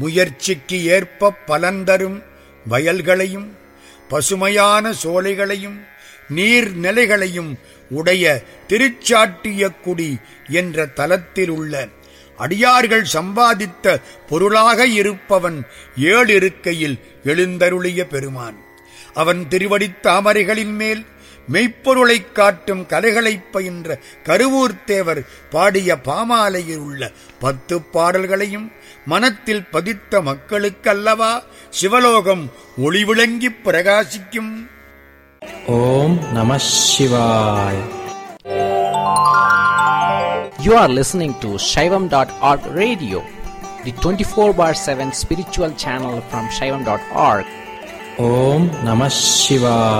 முயற்சிக்கு ஏற்ப பலன் தரும் வயல்களையும் பசுமையான சோலைகளையும் நீர்நிலைகளையும் உடைய திருச்சாட்டிய குடி என்ற தலத்தில் உள்ள அடியார்கள் சம்பாதித்த பொருளாக இருப்பவன் ஏழு இருக்கையில் எழுந்தருளிய பெருமான் அவன் திருவடித் தாமரைகளின் மேல் மெய்ப்பொருளைக் காட்டும் கலைகளைப் பயின்ற கருவூர் தேவர் பாடிய பாமாலையில் உள்ள பத்து பாடல்களையும் மனத்தில் பதித்த மக்களுக்கல்லவா சிவலோகம் ஒளிவிளங்கிப் பிரகாசிக்கும் ஓம் நம சிவாய் You are listening to Shaivam.org radio, the 24 bar 7 spiritual channel from Shaivam.org. ஓம் நம சிவாய்